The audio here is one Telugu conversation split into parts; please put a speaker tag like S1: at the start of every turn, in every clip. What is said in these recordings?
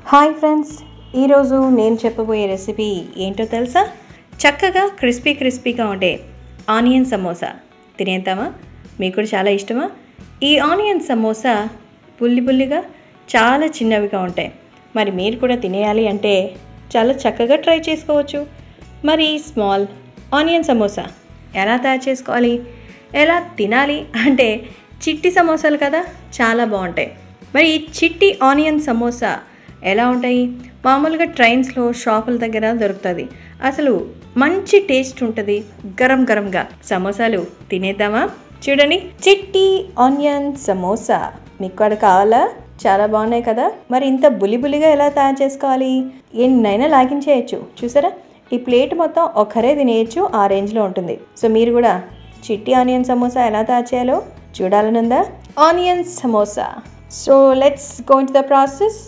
S1: హాయ్ ఫ్రెండ్స్ ఈరోజు నేను చెప్పబోయే రెసిపీ ఏంటో తెలుసా చక్కగా క్రిస్పీ క్రిస్పీగా ఉండే ఆనియన్ సమోసా తినేద్దామా మీకు కూడా చాలా ఇష్టమా ఈ ఆనియన్ సమోసా బుల్లి బుల్లిగా చాలా చిన్నవిగా ఉంటాయి మరి మీరు కూడా తినేయాలి అంటే చాలా చక్కగా ట్రై చేసుకోవచ్చు మరి స్మాల్ ఆనియన్ సమోసా ఎలా తయారు చేసుకోవాలి ఎలా తినాలి అంటే చిట్టి సమోసాలు కదా చాలా బాగుంటాయి మరి ఈ చిట్టి ఆనియన్ సమోసా ఎలా ఉంటాయి మామూలుగా ట్రైన్స్లో షాపుల దగ్గర దొరుకుతుంది అసలు మంచి టేస్ట్ ఉంటుంది గరం గరంగా సమోసాలు తినేద్దామా చూడండి చిట్టి ఆనియన్ సమోసా మీకు కూడా కావాలా చాలా బాగున్నాయి కదా మరి ఇంత బులిబులిగా ఎలా తయారు చేసుకోవాలి ఎన్నైనా లాగించేయచ్చు చూసారా ఈ ప్లేట్ మొత్తం ఒకరే తినేయచ్చు ఆ రేంజ్లో ఉంటుంది సో మీరు కూడా చిట్టి ఆనియన్ సమోసా ఎలా తయారు చేయాలో చూడాలనుందా onion samosa so let's go to the process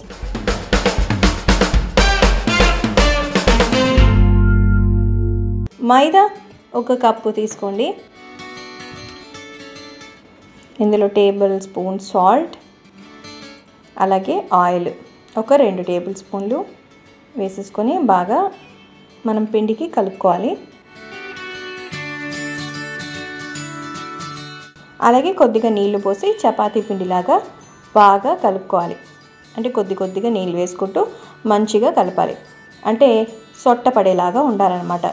S1: maida ఒక కప్పు తీసుకోండి ఇందులో టేబుల్ స్పూన్ సాల్ట్ అలాగే ఆయిల్ ఒక రెండు టేబుల్ స్పూన్లు వేసేసుకొని బాగా మనం పిండికి కలుపుకోవాలి అలాగే కొద్దిగా నీళ్లు పోసి చపాతీ పిండిలాగా బాగా కలుపుకోవాలి అంటే కొద్ది కొద్దిగా నీళ్ళు వేసుకుంటూ మంచిగా కలపాలి అంటే సొట్ట పడేలాగా ఉండాలన్నమాట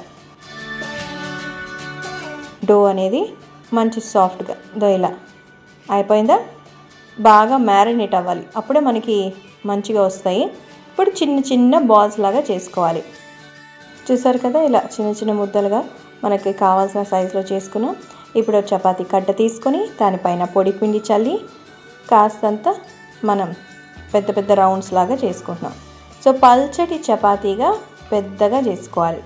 S1: డో అనేది మంచి సాఫ్ట్గా దో ఇలా అయిపోయిందా బాగా మ్యారినేట్ అవ్వాలి అప్పుడే మనకి మంచిగా వస్తాయి ఇప్పుడు చిన్న చిన్న బాల్స్ లాగా చేసుకోవాలి చూసారు కదా ఇలా చిన్న చిన్న ముద్దలుగా మనకి కావాల్సిన సైజులో చేసుకున్నాం ఇప్పుడు చపాతీ కట్ట తీసుకొని దానిపైన పొడి పిండి చల్లి కాస్తంత మనం పెద్ద పెద్ద రౌండ్స్ లాగా చేసుకుంటున్నాం సో పల్చటి చపాతీగా పెద్దగా చేసుకోవాలి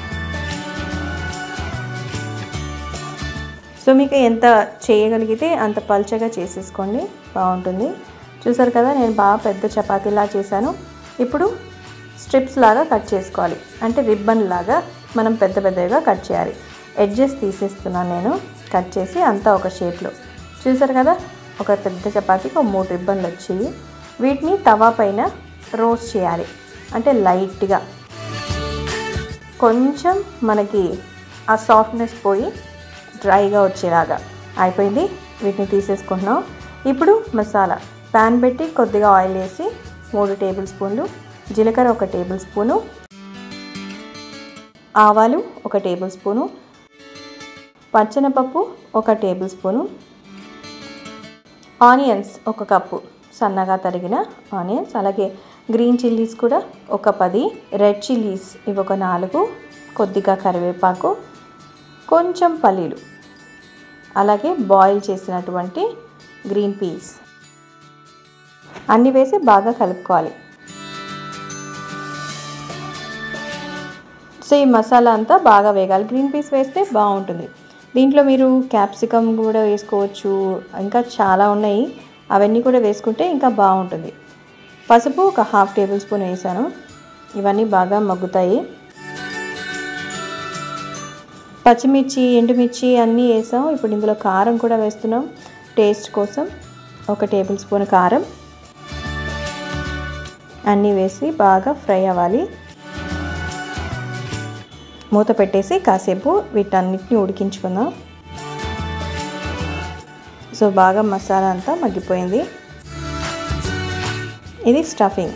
S1: సో మీకు ఎంత చేయగలిగితే అంత పల్చగా చేసేసుకోండి బాగుంటుంది చూసారు కదా నేను బాగా పెద్ద చపాతీలా చేశాను ఇప్పుడు స్ట్రిప్స్ లాగా కట్ చేసుకోవాలి అంటే రిబ్బన్ లాగా మనం పెద్ద పెద్దగా కట్ చేయాలి ఎడ్జెస్ తీసేస్తున్నాను నేను కట్ చేసి అంతా ఒక షేప్లో చూసారు కదా ఒక పెద్ద చపాతీకి ఒక మూడు రిబ్బన్లు వచ్చాయి వీటిని తవా పైన రోస్ట్ చేయాలి అంటే లైట్గా కొంచెం మనకి ఆ సాఫ్ట్నెస్ పోయి డ్రైగా వచ్చేలాగా అయిపోయింది వీటిని తీసేసుకుంటున్నాం ఇప్పుడు మసాలా ప్యాన్ పెట్టి కొద్దిగా ఆయిల్ వేసి మూడు టేబుల్ స్పూన్లు జీలకర్ర ఒక టేబుల్ స్పూను ఆవాలు ఒక టేబుల్ స్పూను పచ్చనపప్పు ఒక టేబుల్ స్పూను ఆనియన్స్ ఒక కప్పు సన్నగా తరిగిన ఆనియన్స్ అలాగే గ్రీన్ చిల్లీస్ కూడా ఒక పది రెడ్ చిల్లీస్ ఇవి ఒక నాలుగు కొద్దిగా కరివేపాకు కొంచెం పల్లీలు అలాగే బాయిల్ చేసినటువంటి గ్రీన్ పీస్ అన్నీ వేసి బాగా కలుపుకోవాలి సో ఈ మసాలా అంతా బాగా వేగాలి గ్రీన్ పీస్ వేస్తే బాగుంటుంది దీంట్లో మీరు క్యాప్సికమ్ కూడా వేసుకోవచ్చు ఇంకా చాలా ఉన్నాయి అవన్నీ కూడా వేసుకుంటే ఇంకా బాగుంటుంది పసుపు ఒక హాఫ్ టేబుల్ స్పూన్ వేసాను ఇవన్నీ బాగా మగ్గుతాయి పచ్చిమిర్చి ఎండుమిర్చి అన్నీ వేసాం ఇప్పుడు ఇందులో కారం కూడా వేస్తున్నాం టేస్ట్ కోసం ఒక టేబుల్ స్పూన్ కారం అన్నీ వేసి బాగా ఫ్రై అవ్వాలి మూత పెట్టేసి కాసేపు వీటన్నిటిని ఉడికించుకుందాం సో బాగా మసాలా అంతా మగ్గిపోయింది ఇది స్టఫింగ్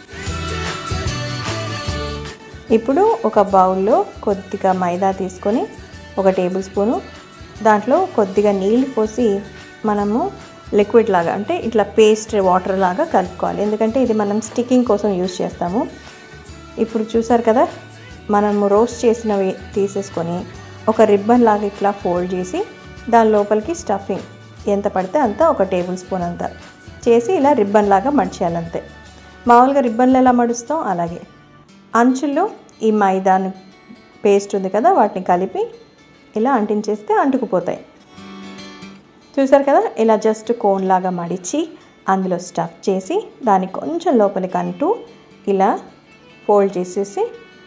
S1: ఇప్పుడు ఒక బౌల్లో కొద్దిగా మైదా తీసుకొని ఒక టేబుల్ స్పూను దాంట్లో కొద్దిగా నీళ్ళు పోసి మనము లిక్విడ్ లాగా అంటే ఇట్లా పేస్ట్ వాటర్ లాగా కలుపుకోవాలి ఎందుకంటే ఇది మనం స్టిక్కింగ్ కోసం యూజ్ చేస్తాము ఇప్పుడు చూసారు కదా మనము రోస్ట్ చేసినవి తీసేసుకొని ఒక రిబ్బన్ లాగా ఇట్లా ఫోల్డ్ చేసి దాని లోపలికి స్టఫింగ్ ఎంత పడితే అంత ఒక టేబుల్ స్పూన్ అంత చేసి ఇలా రిబ్బన్ లాగా మడిచేయాలంతే మామూలుగా రిబ్బన్లు ఎలా మడుస్తాం అలాగే అంచుల్లో ఈ మైదాను పేస్ట్ ఉంది కదా వాటిని కలిపి ఇలా అంటించేస్తే అంటుకుపోతాయి చూసారు కదా ఇలా జస్ట్ కోన్ లాగా మడిచి అందులో స్టఫ్ చేసి దాన్ని కొంచెం లోపలికి అంటూ ఇలా ఫోల్డ్ చేసేసి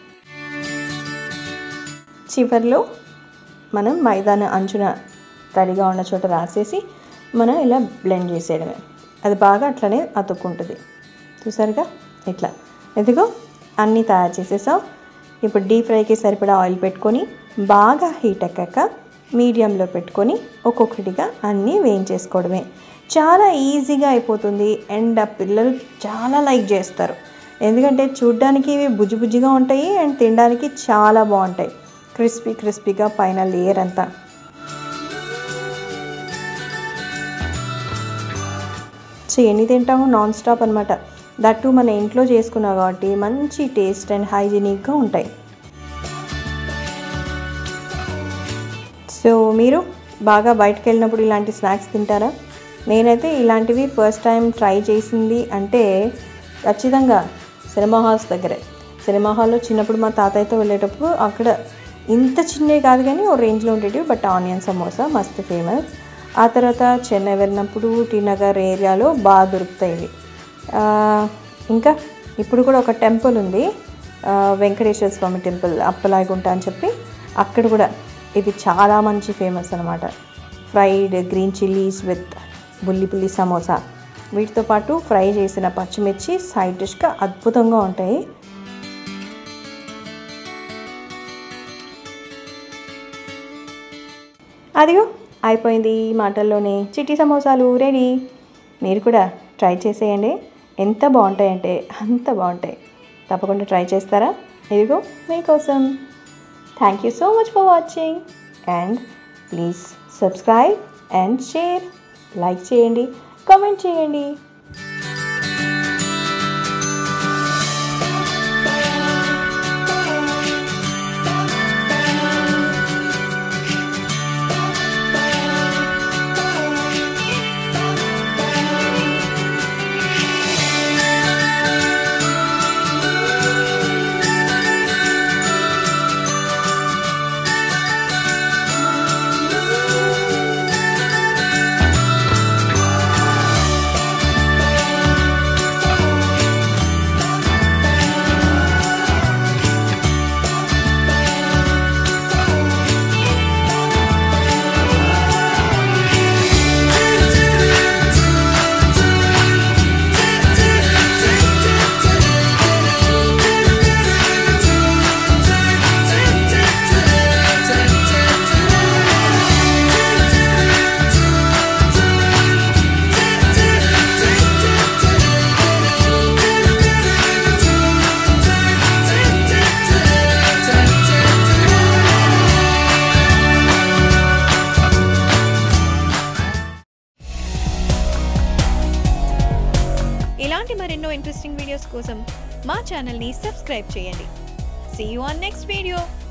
S1: చివరిలో మనం మైదాన అంచున తడిగా ఉన్న చోట రాసేసి మనం ఇలా బ్లెండ్ చేసేయడమే అది బాగా అట్లనే అతుక్కుంటుంది చూసారుగా ఇట్లా ఇదిగో అన్నీ తయారు చేసేసాం ఇప్పుడు డీప్ ఫ్రైకి సరిపడా ఆయిల్ పెట్టుకొని బాగా హీట్ ఎక్కాక మీడియంలో పెట్టుకొని ఒక్కొక్కటిగా అన్నీ వేయించేసుకోవడమే చాలా ఈజీగా అయిపోతుంది అండ్ ఆ పిల్లలు చాలా లైక్ చేస్తారు ఎందుకంటే చూడ్డానికి ఇవి బుజ్జి బుజ్జిగా ఉంటాయి అండ్ తినడానికి చాలా బాగుంటాయి క్రిస్పీ క్రిస్పీగా పైన లేయర్ అంతా సో ఎన్ని తింటాము నాన్ స్టాప్ అనమాట దట్టు మన ఇంట్లో చేసుకున్నాం కాబట్టి మంచి టేస్ట్ అండ్ హైజీనిక్గా ఉంటాయి సో మీరు బాగా బయటకు వెళ్ళినప్పుడు ఇలాంటి స్నాక్స్ తింటారా నేనైతే ఇలాంటివి ఫస్ట్ టైం ట్రై చేసింది అంటే ఖచ్చితంగా సినిమా హాల్స్ దగ్గరే సినిమా హాల్లో చిన్నప్పుడు మా తాతయ్యతో వెళ్ళేటప్పుడు అక్కడ ఇంత చిన్నవి కాదు కానీ ఓ రేంజ్లో ఉండేవి బట్ ఆనియన్ సమోసా మస్తు ఫేమస్ ఆ తర్వాత చెన్నై వెళ్ళినప్పుడు టీ నగర్ ఏరియాలో బాగా దొరుకుతాయి ఇవి ఆ, ఇంకా ఇప్పుడు కూడా ఒక టెంపుల్ ఉంది ఆ, వెంకటేశ్వర స్వామి టెంపుల్ అప్పలాగుంట అని చెప్పి అక్కడ కూడా ఇది చాలా మంచి ఫేమస్ అనమాట ఫ్రైడ్ గ్రీన్ చిల్లీస్ విత్ బుల్లి పుల్లి సమోసా వీటితో పాటు ఫ్రై చేసిన పచ్చిమిర్చి సైడ్ డిష్గా అద్భుతంగా ఉంటాయి అదిగో అయిపోయింది ఈ మాటల్లోనే చిట్టి సమోసాలు రెడీ మీరు కూడా ట్రై చేసేయండి ఎంత బాగుంటాయంటే అంత బాగుంటాయి తప్పకుండా ట్రై చేస్తారా ఇదిగో మీకోసం thank you so much for watching and please subscribe and share like చేయండి కామెంట్ చేయండి
S2: ఇలాంటి మరెన్నో ఇంట్రెస్టింగ్ వీడియోస్ కోసం మా ఛానల్ని సబ్స్క్రైబ్ చేయండి see you on next video